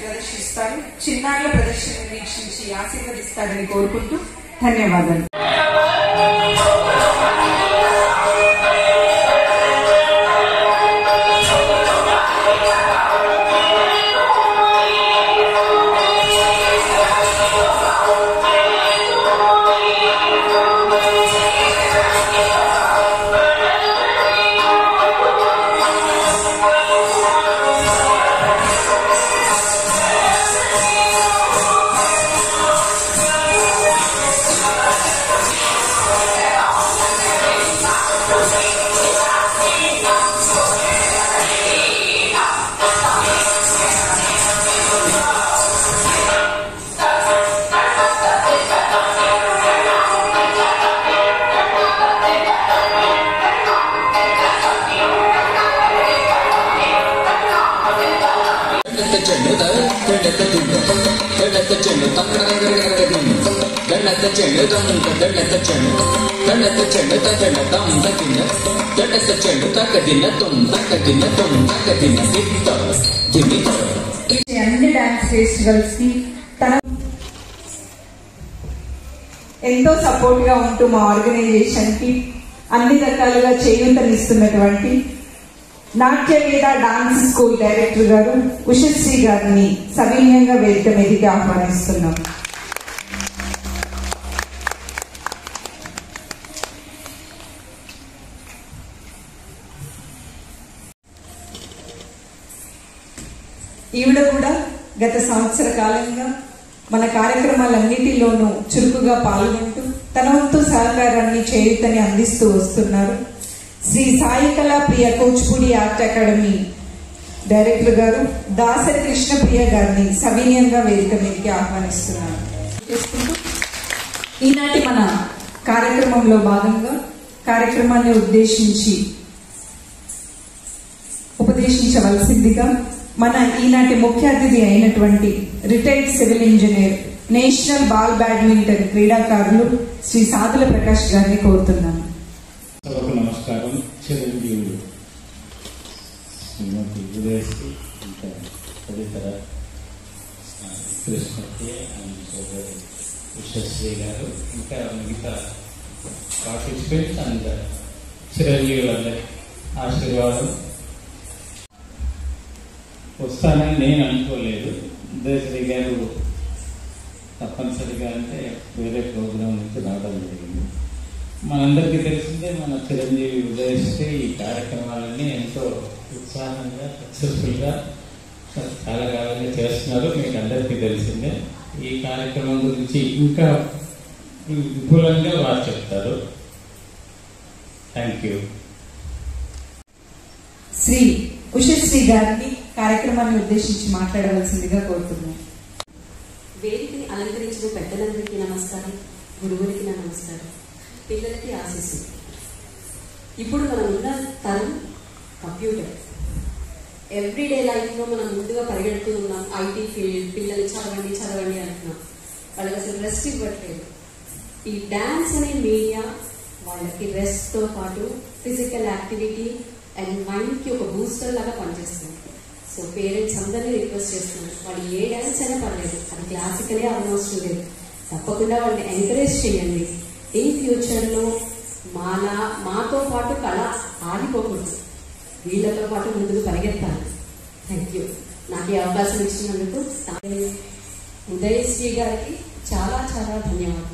ప్రదర్శిస్తారు చిన్నారుల ప్రదర్శన వీక్షించి ఆశీర్వదిస్తారని కోరుకుంటూ ధన్యవాదాలు గణక చెండుత గణక దిండు గణక చెండు గణక చెండు దంక గణక చెండు గణక చెండు తగణ దం తగిన గణక చెండు తగదిన తుం తగదిన తుం తగదిన దిత్త దిమిత ఈ అన్ని డాన్స్ ఫెస్టివల్స్ కి తన ఎంతో సపోర్ట్ గా ఉంటూ మా ఆర్గనైజేషన్ కి అన్ని రకాలుగా చేయూతనిస్తున్నటువంటి నాట్య వేద డాన్స్ స్కూల్ డైరెక్టర్ గారు ఉషశ్రీ గారిని సవినయంగా వేదిక మీదకి ఆహ్వానిస్తున్నాం ఈవిడ కూడా గత సంవత్సర కాలంగా మన కార్యక్రమాలన్నిటిలోనూ చురుకుగా పాల్గొంటూ తన వంతు సహకారాన్ని చేయుతని అందిస్తూ వస్తున్నారు Shri Saikala Priya Kuchipudi art academy director గారు దాసరి కృష్ణప్రియ గారిని సవినయంగా వేదిక మీదకి ఆహ్వానిస్తున్నారు చేసుకుంటూ ఈనాటి మన కార్యక్రమంలో భాగంగా కార్యక్రమాన్ని ఉద్దేశించి ఉపదేశించవలసిందిగా మన ఈనాటి ముఖ్య అతిథి అయినటువంటి retired civil engineer national ball badminton క్రీడాకారులు శ్రీ సాదుల ప్రకాష్ గారిని కోరుతున్నాను సభకు నమస్కారం చిరంజీవుడు శ్రీమతి ఉదయశ్రీ ఇంకా తదితర ఆ, కృష్ణకి అండ్ సోదరి ఉషశ్రీ గారు ఇంకా మిగతా పార్టిసిపేట్స్ అండ్ చిరంజీవులందరి ఆశీర్వాదం వస్తానని నేను అనుకోలేదు ఉదయశ్రీ గారు తప్పనిసరిగా అంటే వేరే ప్రోగ్రాం నుంచి రావడం జరిగింది మనందరికీ తెలిసిందే మన చిరంజీవి ఉదయశ్రీ ఈ కార్యక్రమాలన్నీ ఎంతో ఉత్సాహంగా సక్సెస్ఫుల్గా చాలా కాలంగా చేస్తున్నారు మీకు అందరికీ తెలిసిందే ఈ కార్యక్రమం గురించి ఇంకా విపులంగా వారు చెప్తారు థ్యాంక్ యూ శ్రీ ఉషశ్రీ గారిని కార్యక్రమాన్ని ఉద్దేశించి మాట్లాడవలసిందిగా కోరుతున్నాను వేదికని అలంకరించిన పెద్దలందరికీ నమస్కారం గురువులకి నా నమస్కారం పిల్లలకి ఆశీస్సు ఇప్పుడు మనం ఉన్న తరం కంప్యూటర్ ఎవ్రీడే లైఫ్లో మనం ముందుగా పరిగెడుతూ ఉన్నాం ఐటీ ఫీల్డ్ పిల్లలు చదవండి చదవండి అంటున్నాం వాళ్ళకి అసలు రెస్ట్ ఇవ్వట్లేదు ఈ డ్యాన్స్ అనే మీడియా వాళ్ళకి రెస్ట్తో పాటు ఫిజికల్ యాక్టివిటీ అండ్ మైండ్కి ఒక బూస్టర్ లాగా పనిచేస్తుంది సో పేరెంట్స్ అందరినీ రిక్వెస్ట్ చేస్తున్నాను వాళ్ళు ఏ డ్యాన్స్ అయినా పర్లేదు అది క్లాసికలే అవనవసరం లేదు తప్పకుండా వాళ్ళని ఎంకరేజ్ చేయండి ఇన్ ఫ్యూచర్లో మాలా మాతో పాటు కళ ఆగిపోకూడదు వీళ్ళతో పాటు ముందుకు పరిగెత్తాలి థ్యాంక్ యూ నాకు ఈ అవకాశం ఇచ్చినందుకు ఉదయశ్రీ గారికి చాలా చాలా ధన్యవాదాలు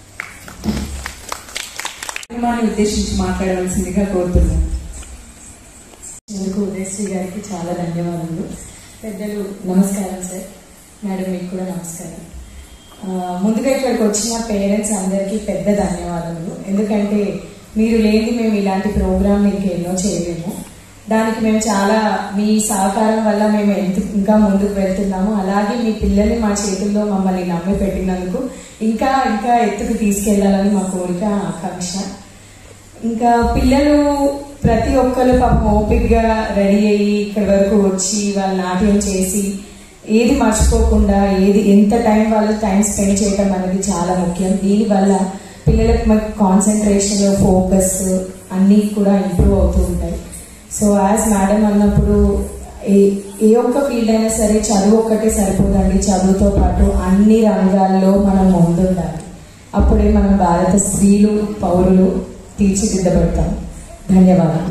కార్యక్రమాన్ని ఉద్దేశించి మాట్లాడవలసిందిగా కోరుతున్నాను అందుకు ఉదయశ్రీ గారికి చాలా ధన్యవాదాలు పెద్దలు నమస్కారం సార్ మేడం మీకు కూడా నమస్కారం ఆ, ముందుగా ఇక్కడికి వచ్చిన పేరెంట్స్ అందరికీ పెద్ద ధన్యవాదాలు ఎందుకంటే మీరు లేని మేము ఇలాంటి ప్రోగ్రామ్ మీకు ఎన్నో చేయలేము దానికి మేము చాలా మీ సహకారం వల్ల మేము ఎంత ఇంకా ముందుకు వెళ్తున్నాము అలాగే మీ పిల్లల్ని మా చేతుల్లో మమ్మల్ని నమ్మి పెట్టినందుకు ఇంకా ఇంకా ఎత్తుకు తీసుకెళ్లాలని మా కోరిక ఆకాంక్ష ఇంకా పిల్లలు ప్రతి ఒక్కరు పాపం ఓపిక్గా రెడీ అయ్యి ఇక్కడి వరకు వచ్చి వాళ్ళు నాట్యం చేసి ఏది మర్చిపోకుండా ఏది ఎంత టైం వాళ్ళు టైం స్పెండ్ చేయడం అనేది చాలా ముఖ్యం దీనివల్ల పిల్లలకు మనకి కాన్సన్ట్రేషన్ ఫోకస్ అన్నీ కూడా ఇంప్రూవ్ అవుతూ ఉంటాయి సో యాజ్ మేడం అన్నప్పుడు ఏ ఏ ఒక్క ఫీల్డ్ అయినా సరే చదువు ఒక్కటే సరిపోదండి చదువుతో పాటు అన్ని రంగాల్లో మనం ముందుండాలి అప్పుడే మనం భారత స్త్రీలు పౌరులు తీర్చిదిద్దబడతాం ధన్యవాదాలు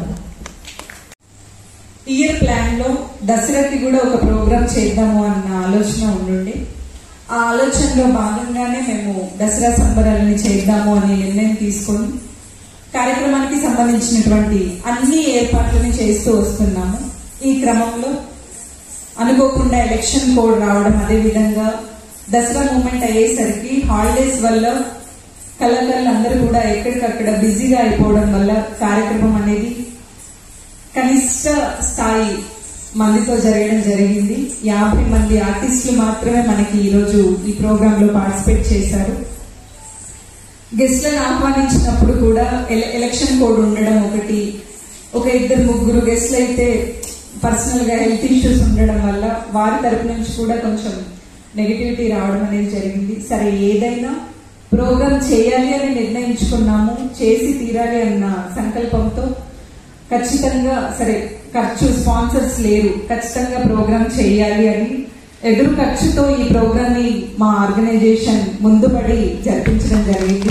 ఇయర్ ప్లాన్ లో దసరాకి కూడా ఒక ప్రోగ్రామ్ చేద్దాము అన్న ఆలోచన ఉండుండి ఆ ఆలోచనలో భాగంగానే మేము దసరా సంబరాలని చేద్దాము అనే నిర్ణయం తీసుకొని కార్యక్రమానికి సంబంధించినటువంటి అన్ని ఏర్పాట్లని చేస్తూ వస్తున్నాము ఈ క్రమంలో అనుకోకుండా ఎలక్షన్ కోడ్ రావడం అదే విధంగా దసరా మూమెంట్ అయ్యేసరికి హాలిడేస్ వల్ల కళాకారులు అందరూ కూడా ఎక్కడికక్కడ బిజీగా అయిపోవడం వల్ల కార్యక్రమం అనేది కనిష్ట స్థాయి మందితో జరగడం జరిగింది యాభై మంది ఆర్టిస్టులు మాత్రమే మనకి ఈరోజు ఈ ప్రోగ్రామ్ లో పార్టిసిపేట్ చేశారు గెస్ట్లను ఆహ్వానించినప్పుడు కూడా ఎల- ఎలక్షన్ కోడ్ ఉండడం ఒకటి ఒక ఇద్దరు ముగ్గురు గెస్ట్లు అయితే పర్సనల్ గా హెల్త్ ఇష్యూస్ ఉండడం వల్ల వారి తరపు నుంచి కూడా కొంచెం నెగిటివిటీ రావడం అనేది జరిగింది సరే ఏదైనా ప్రోగ్రామ్ చేయాలి అని నిర్ణయించుకున్నాము చేసి తీరాలి అన్న సంకల్పంతో ఖచ్చితంగా సరే ఖర్చు స్పాన్సర్స్ లేరు ఖచ్చితంగా ప్రోగ్రామ్ చేయాలి అని ఎదురు ఖర్చుతో ఈ ప్రోగ్రామ్ ని మా ఆర్గనైజేషన్ ముందుపడి జరిపించడం జరిగింది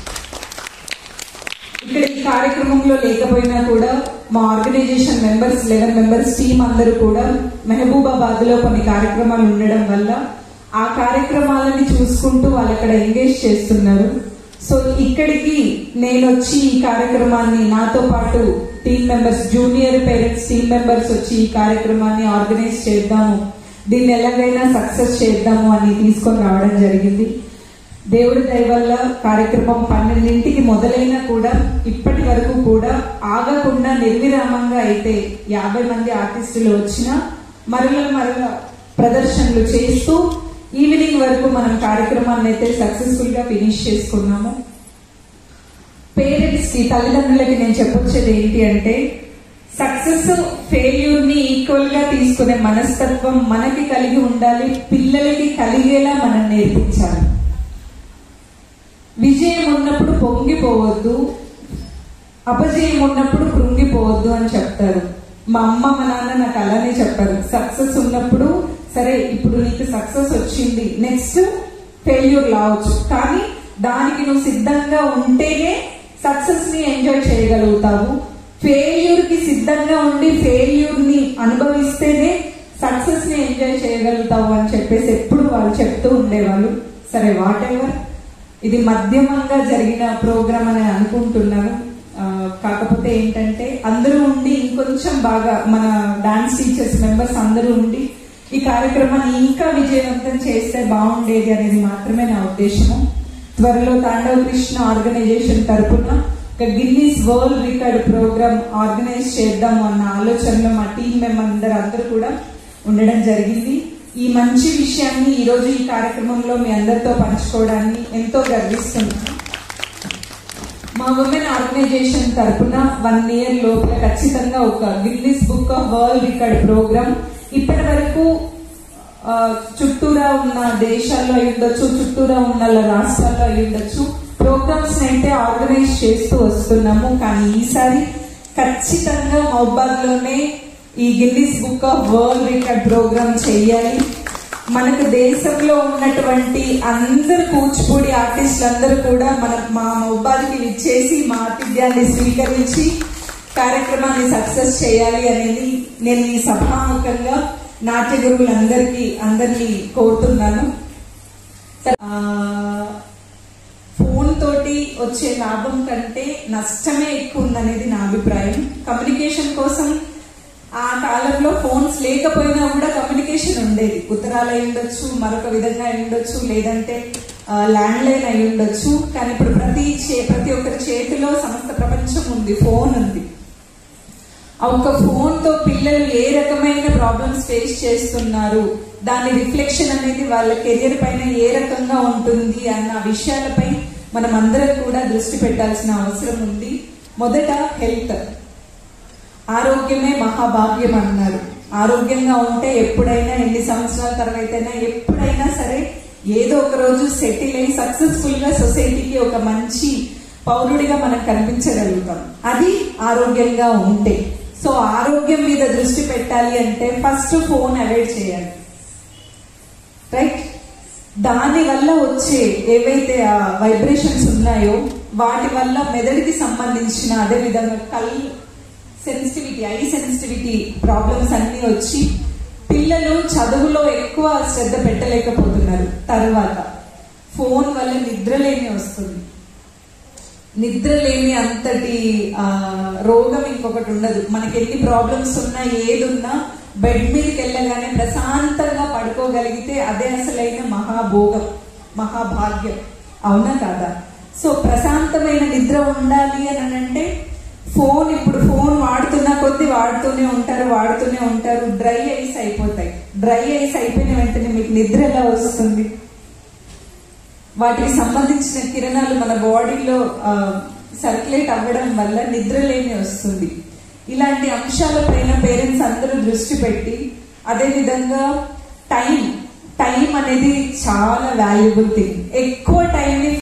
ఇక్కడ ఈ కార్యక్రమంలో లేకపోయినా కూడా మా organisation members eleven members team అందరూ కూడా మెహబూబాబాద్ లో కొన్ని కార్యక్రమాలు ఉండడం వల్ల ఆ కార్యక్రమాలని చూసుకుంటూ వాళ్ళు అక్కడ ఎంగేజ్ చేస్తున్నారు సో ఇక్కడికి నేను వచ్చి ఈ కార్యక్రమాన్ని నాతో పాటు team members junior parents team members వచ్చి ఈ కార్యక్రమాన్ని ఆర్గనైజ్ చేద్దాము దీన్ని ఎలాగైనా సక్సెస్ చేద్దాము అని తీసుకొని రావడం జరిగింది దేవుడి దయ వల్ల కార్యక్రమం పన్నెండింటికి మొదలైనా కూడా ఇప్పటి వరకు కూడా ఆగకుండా నిర్విరామంగా అయితే యాభై మంది ఆర్టిస్టులు వచ్చినా మరల మరల ప్రదర్శనలు చేస్తూ ఈవినింగ్ వరకు మనం కార్యక్రమాన్ని అయితే సక్సెస్ఫుల్ గా ఫినిష్ చేసుకున్నాము పేరెంట్స్ కి తల్లిదండ్రులకి నేను చెప్పొచ్చేది ఏంటి అంటే సక్సెస్ ఫెయిల్యూర్ ని ఈక్వల్ గా తీసుకునే మనస్తత్వం మనకి కలిగి ఉండాలి పిల్లలకి కలిగేలా మనం నేర్పించాలి విజయం ఉన్నప్పుడు పొంగిపోవద్దు అపజయం ఉన్నప్పుడు కృంగిపోవద్దు అని చెప్తారు మా అమ్మ మా నాన్న నాకు అలానే చెప్పారు సక్సెస్ ఉన్నప్పుడు సరే ఇప్పుడు నీకు సక్సెస్ వచ్చింది నెక్స్ట్ ఫెయిల్యూర్ రావచ్చు కానీ దానికి నువ్వు సిద్ధంగా ఉంటేనే సక్సెస్ ని ఎంజాయ్ చేయగలుగుతావు ఫెయిల్యూర్ కి సిద్ధంగా ఉండి ఫెయిల్యూర్ ని అనుభవిస్తేనే సక్సెస్ ని ఎంజాయ్ చేయగలుగుతావు అని చెప్పేసి ఎప్పుడు వాళ్ళు చెప్తూ ఉండేవాళ్ళు సరే వాట్ ఎవర్ ఇది మధ్యమంగా జరిగిన ప్రోగ్రామ్ అని అనుకుంటున్నాను ఆ, కాకపోతే ఏంటంటే అందరూ ఉండి ఇంకొంచెం బాగా మన డాన్స్ టీచర్స్ మెంబర్స్ అందరూ ఉండి ఈ కార్యక్రమాన్ని ఇంకా విజయవంతం చేస్తే బాగుండేది అనేది మాత్రమే నా ఉద్దేశము త్వరలో తాండవ కృష్ణ ఆర్గనైజేషన్ తరపున ఒక Guinness world record programme organise చేద్దాము అన్న ఆలోచనలో మా టీం మెంబర్ అందరూ అందరూ కూడా ఉండడం జరిగింది ఈ మంచి విషయాన్ని ఈ రోజు ఈ కార్యక్రమంలో మీ అందరితో పంచుకోవడాన్ని ఎంతో గర్విస్తున్నాను మా ఉమెన్ ఆర్గనైజేషన్ తరపున వన్ ఇయర్ లోపల ఖచ్చితంగా ఒక Guinness book of world record programme ఇప్పటి వరకు ఆ, చుట్టూరా ఉన్న దేశాల్లో అయి ఉండొచ్చు చుట్టూరా ఉన్న రాష్ట్రాల్లో అయి ఉండొచ్చు ప్రోగ్రామ్స్ అయితే ఆర్గనైజ్ చేస్తూ వస్తున్నాము కానీ ఈసారి ఖచ్చితంగా మహబాద్ లోనే ఈ Guinness book of world record programme చేయాలి మనకు దేశంలో ఉన్నటువంటి అందరు కూచిపూడి ఆర్టిస్టులు అందరూ కూడా మన మా మొబ్బాల్కి ఇచ్చేసి మా ఆతిథ్యాన్ని స్వీకరించి కార్యక్రమాన్ని సక్సెస్ చేయాలి అనేది నేను ఈ సభాముఖంగా నాట్య గురువులందరికీ అందరినీ కోరుతున్నాను ఆ, ఫోన్ తోటి వచ్చే లాభం కంటే నష్టమే ఎక్కువ ఉందనేది నా అభిప్రాయం కమ్యూనికేషన్ కోసం ఆ కాలంలో ఫోన్స్ లేకపోయినా కూడా కమ్యూనికేషన్ ఉండేది ఉత్తరాలు అయి ఉండొచ్చు మరొక విధంగా అయి ఉండొచ్చు లేదంటే ల్యాండ్ లైన్ అయి ఉండొచ్చు కానీ ఇప్పుడు ప్రతి చే- ప్రతి ఒక్కరి చేతిలో సమస్త ప్రపంచం ఉంది ఫోన్ ఉంది ఆ ఒక్క ఫోన్ తో పిల్లలు ఏ రకమైన ప్రాబ్లమ్స్ ఫేస్ చేస్తున్నారు దాని రిఫ్లెక్షన్ అనేది వాళ్ళ కెరియర్ పైన ఏ రకంగా ఉంటుంది అన్న విషయాలపై మనం అందరం కూడా దృష్టి పెట్టాల్సిన అవసరం ఉంది మొదట హెల్త్ ఆరోగ్యమే మహాభాగ్యం అన్నారు ఆరోగ్యంగా ఉంటే ఎప్పుడైనా ఎన్ని సంవత్సరాల తర్వాత అయినా ఎప్పుడైనా సరే ఏదో ఒక రోజు సెటిల్ అయి సక్సెస్ఫుల్ గా సొసైటీకి ఒక మంచి పౌరుడిగా మనం కనిపించగలుగుతాం అది ఆరోగ్యంగా ఉంటే సో ఆరోగ్యం మీద దృష్టి పెట్టాలి అంటే ఫస్ట్ ఫోన్ అవాయిడ్ చేయాలి రైట్ దాని వల్ల వచ్చే ఏవైతే ఆ వైబ్రేషన్స్ ఉన్నాయో వాటి వల్ల మెదడుకి సంబంధించిన అదే విధంగా కళ్ళు సెన్సిటివిటీ ఐ సెన్సిటివిటీ ప్రాబ్లమ్స్ అన్ని వచ్చి పిల్లలు చదువులో ఎక్కువ శ్రద్ధ పెట్టలేకపోతున్నారు తర్వాత ఫోన్ వల్ల నిద్రలేమి వస్తుంది నిద్రలేమి అంతటి ఆ, రోగం ఇంకొకటి ఉండదు మనకి ఎన్ని ప్రాబ్లమ్స్ ఉన్నా ఏది ఉన్నా బెడ్ మీదకి వెళ్ళగానే ప్రశాంతంగా పడుకోగలిగితే అదే అసలైన మహాభోగం మహాభాగ్యం అవునా కాదా సో ప్రశాంతమైన నిద్ర ఉండాలి అని అంటే ఫోన్ ఇప్పుడు ఫోన్ వాడుతున్న కొద్ది వాడుతూనే ఉంటారు వాడుతూనే ఉంటారు డ్రై ఐస్ అయిపోతాయి డ్రై ఐస్ అయిపోయిన వెంటనే మీకు నిద్ర ఎలా వస్తుంది వాటికి సంబంధించిన కిరణాలు మన బాడీలో సర్క్యులేట్ అవ్వడం వల్ల నిద్రలేమి వస్తుంది ఇలాంటి అంశాలపైన పేరెంట్స్ అందరూ దృష్టి పెట్టి అదే విధంగా టైం టైం అనేది చాలా వాల్యుబుల్ థింగ్ ఎక్కువ టైంని